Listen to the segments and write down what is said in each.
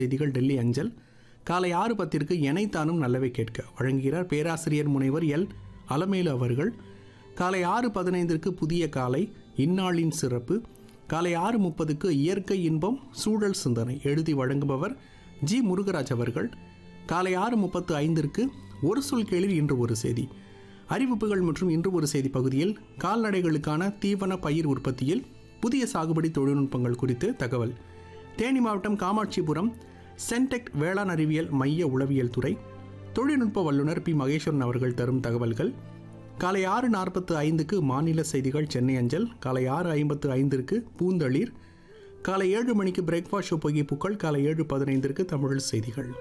செய்திகள் டெல்லி அஞ்சல் காலை ஆறு பத்திற்கு எனைத்தானும் நல்லவை கேட்க வழங்குகிறார் பேராசிரியர் முனைவர் எல் அலமேலு அவர்கள் காலை ஆறு பதினைந்திற்கு புதிய காலை இந்நாளின் சிறப்பு காலை ஆறு முப்பதுக்கு இயற்கை இன்பம் சூழல் சிந்தனை எழுதி வழங்குபவர் ஜி முருகராஜ் அவர்கள் காலை ஆறு முப்பத்து ஐந்திற்கு ஒரு சொல் கேள்வி இன்று ஒரு செய்தி அறிவிப்புகள் மற்றும் இன்று ஒரு செய்தி பகுதியில் கால்நடைகளுக்கான தீவன பயிர் உற்பத்தியில் புதிய சாகுபடி தொழில்நுட்பங்கள் குறித்து தகவல் தேனி மாவட்டம் காமாட்சிபுரம் சென்டெக் வேளாண் அறிவியல் மைய உளவியல் துறை தொழில்நுட்ப வல்லுநர் பி மகேஸ்வரன் அவர்கள் தரும் தகவல்கள் காலை ஆறு நாற்பத்து ஐந்துக்கு மாநில செய்திகள் சென்னை அஞ்சல் காலை ஆறு ஐம்பத்து ஐந்திற்கு பூந்தளிர் காலை ஏழு மணிக்கு பிரேக்ஃபாஸ்ட் புகைப்புக்கள் காலை ஏழு பதினைந்திற்கு தமிழ் செய்திகள்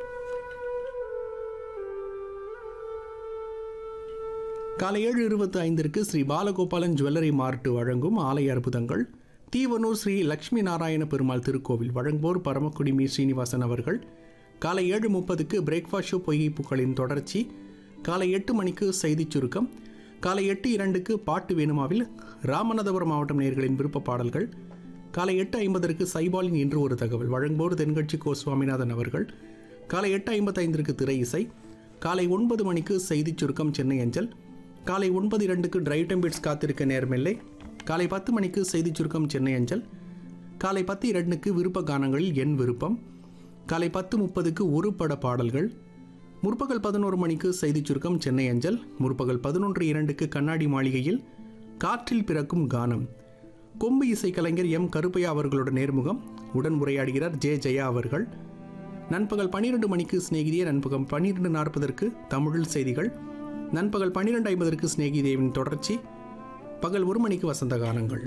காலை ஏழு இருபத்தி ஐந்திற்கு ஸ்ரீ பாலகோபாலன் ஜுவல்லரி மார்ட் வழங்கும் ஆலய அற்புதங்கள் தீவனூர் ஸ்ரீ லட்சுமி நாராயண பெருமாள் திருக்கோவில் வழங்குவோர் பரமக்குடி மீ ஸ்ரீனிவாசன் அவர்கள் காலை ஏழு முப்பதுக்கு பிரேக்ஃபாஸ்ட் ஷோ பொய்கைப்புக்களின் தொடர்ச்சி காலை எட்டு மணிக்கு செய்திச் சுருக்கம் காலை எட்டு இரண்டுக்கு பாட்டு வேணுமாவில் ராமநாதபுரம் மாவட்டம் நேர்களின் விருப்ப பாடல்கள் காலை எட்டு ஐம்பதற்கு சைபாலின் இன்று ஒரு தகவல் வழங்குவோர் தென்கட்சி கோ சுவாமிநாதன் அவர்கள் காலை எட்டு ஐம்பத்தைந்திற்கு திரை இசை காலை ஒன்பது மணிக்கு செய்திச் சுருக்கம் சென்னை அஞ்சல் காலை ஒன்பது இரண்டுக்கு டிரைவ் டைம் பிட்ஸ் காத்திருக்க நேரமில்லை காலை பத்து மணிக்கு செய்திச் சுருக்கம் சென்னை அஞ்சல் காலை பத்து இரண்டுக்கு விருப்ப கானங்களில் என் விருப்பம் காலை பத்து முப்பதுக்கு ஒரு பட பாடல்கள் முற்பகல் பதினோரு மணிக்கு செய்திச் சுருக்கம் சென்னை அஞ்சல் முற்பகல் பதினொன்று இரண்டுக்கு கண்ணாடி மாளிகையில் காற்றில் பிறக்கும் கானம் கொம்பு இசை கலைஞர் எம் கருப்பையா அவர்களோட நேர்முகம் உடன் உரையாடுகிறார் ஜே ஜெயா அவர்கள் நண்பகல் பன்னிரெண்டு மணிக்கு சிநேகிதிய நண்பகம் பன்னிரெண்டு நாற்பதற்கு தமிழில் செய்திகள் நண்பகல் பன்னிரெண்டு ஐம்பதற்கு சிநேகிதேவின் தொடர்ச்சி பகல் ஒரு மணிக்கு வசந்த காலங்கள்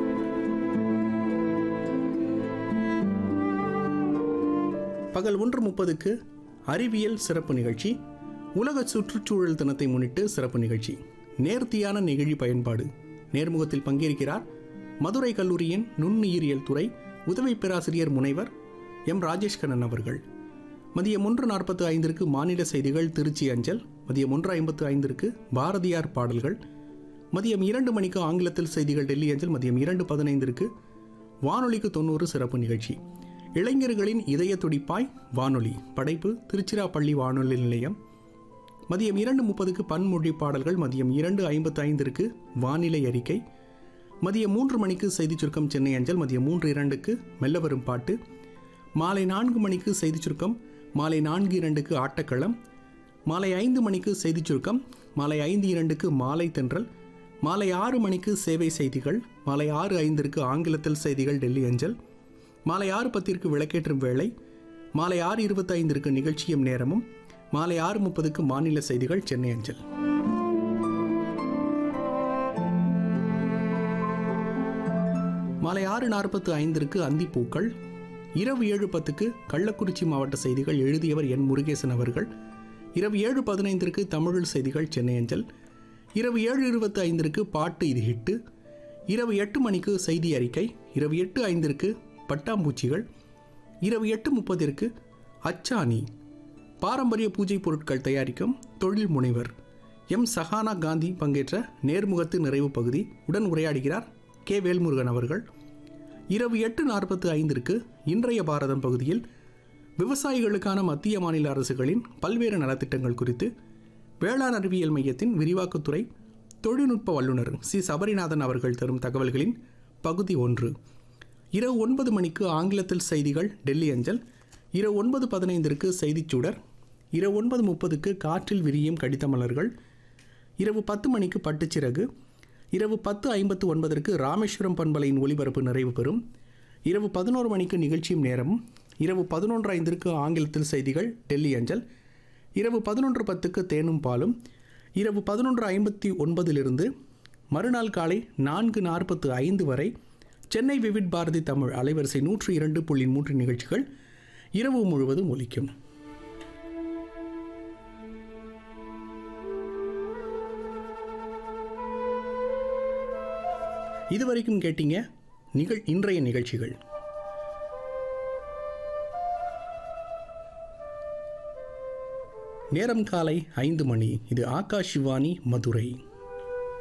பகல் ஒன்று முப்பதுக்கு அறிவியல் சிறப்பு நிகழ்ச்சி உலக சுற்றுச்சூழல் தினத்தை முன்னிட்டு சிறப்பு நிகழ்ச்சி நேர்த்தியான நெகிழி பயன்பாடு நேர்முகத்தில் பங்கேற்கிறார் மதுரை கல்லூரியின் நுண்ணுயிரியல் துறை உதவி பேராசிரியர் முனைவர் எம் ராஜேஷ் கண்ணன் அவர்கள் மதியம் ஒன்று நாற்பத்து ஐந்திற்கு மாநில செய்திகள் திருச்சி அஞ்சல் மதியம் ஒன்று ஐம்பத்து ஐந்திற்கு பாரதியார் பாடல்கள் மதியம் இரண்டு மணிக்கு ஆங்கிலத்தில் செய்திகள் டெல்லி அஞ்சல் மதியம் இரண்டு பதினைந்திற்கு வானொலிக்கு தொண்ணூறு சிறப்பு நிகழ்ச்சி இளைஞர்களின் இதய துடிப்பாய் வானொலி படைப்பு திருச்சிராப்பள்ளி வானொலி நிலையம் மதியம் இரண்டு முப்பதுக்கு பன்மொழி பாடல்கள் மதியம் இரண்டு ஐம்பத்து ஐந்திற்கு வானிலை அறிக்கை மதியம் மூன்று மணிக்கு செய்திச் சுருக்கம் சென்னை அஞ்சல் மதியம் மூன்று இரண்டுக்கு மெல்ல வரும் பாட்டு மாலை நான்கு மணிக்கு செய்திச் சுருக்கம் மாலை நான்கு இரண்டுக்கு ஆட்டக்களம் மாலை ஐந்து மணிக்கு செய்திச் சுருக்கம் மாலை ஐந்து இரண்டுக்கு மாலை தென்றல் மாலை ஆறு மணிக்கு சேவை செய்திகள் மாலை ஆறு ஐந்திற்கு ஆங்கிலத்தில் செய்திகள் டெல்லி அஞ்சல் மாலை ஆறு பத்திற்கு விளக்கேற்றும் வேளை மாலை ஆறு இருபத்தி ஐந்திற்கு நிகழ்ச்சியும் நேரமும் மாலை ஆறு முப்பதுக்கு மாநில செய்திகள் சென்னை அஞ்சல் மாலை ஆறு நாற்பத்து ஐந்திற்கு அந்திப்பூக்கள் இரவு ஏழு பத்துக்கு கள்ளக்குறிச்சி மாவட்ட செய்திகள் எழுதியவர் என் முருகேசன் அவர்கள் இரவு ஏழு பதினைந்திற்கு தமிழில் செய்திகள் சென்னை அஞ்சல் இரவு ஏழு இருபத்தி ஐந்திற்கு பாட்டு இது ஹிட்டு இரவு எட்டு மணிக்கு செய்தி அறிக்கை இரவு எட்டு ஐந்திற்கு பட்டாம்பூச்சிகள் இரவு எட்டு முப்பதிற்கு அச்சாணி பாரம்பரிய பூஜை பொருட்கள் தயாரிக்கும் தொழில் முனைவர் எம் சஹானா காந்தி பங்கேற்ற நேர்முகத்து நிறைவு பகுதி உடன் உரையாடுகிறார் கே வேல்முருகன் அவர்கள் இரவு எட்டு நாற்பத்து ஐந்திற்கு இன்றைய பாரதம் பகுதியில் விவசாயிகளுக்கான மத்திய மாநில அரசுகளின் பல்வேறு நலத்திட்டங்கள் குறித்து வேளாண் அறிவியல் மையத்தின் விரிவாக்கத்துறை தொழில்நுட்ப வல்லுநர் சி சபரிநாதன் அவர்கள் தரும் தகவல்களின் பகுதி ஒன்று இரவு ஒன்பது மணிக்கு ஆங்கிலத்தில் செய்திகள் டெல்லி அஞ்சல் இரவு ஒன்பது பதினைந்திற்கு செய்திச்சூடர் இரவு ஒன்பது முப்பதுக்கு காற்றில் விரியும் கடித மலர்கள் இரவு பத்து மணிக்கு பட்டுச்சிறகு இரவு பத்து ஐம்பத்து ஒன்பதற்கு ராமேஸ்வரம் பண்பலையின் ஒளிபரப்பு நிறைவு பெறும் இரவு பதினோரு மணிக்கு நிகழ்ச்சியும் நேரமும் இரவு பதினொன்று ஐந்திற்கு ஆங்கிலத்தில் செய்திகள் டெல்லி அஞ்சல் இரவு பதினொன்று பத்துக்கு தேனும் பாலும் இரவு பதினொன்று ஐம்பத்தி ஒன்பதிலிருந்து மறுநாள் காலை நான்கு நாற்பத்து ஐந்து வரை சென்னை விவிட் பாரதி தமிழ் அலைவரிசை நூற்று இரண்டு புள்ளி மூன்று நிகழ்ச்சிகள் இரவு முழுவதும் ஒலிக்கும் இதுவரைக்கும் கேட்டீங்க நிகழ் இன்றைய நிகழ்ச்சிகள் நேரம் காலை ஐந்து மணி இது ஆகாஷ்வாணி மதுரை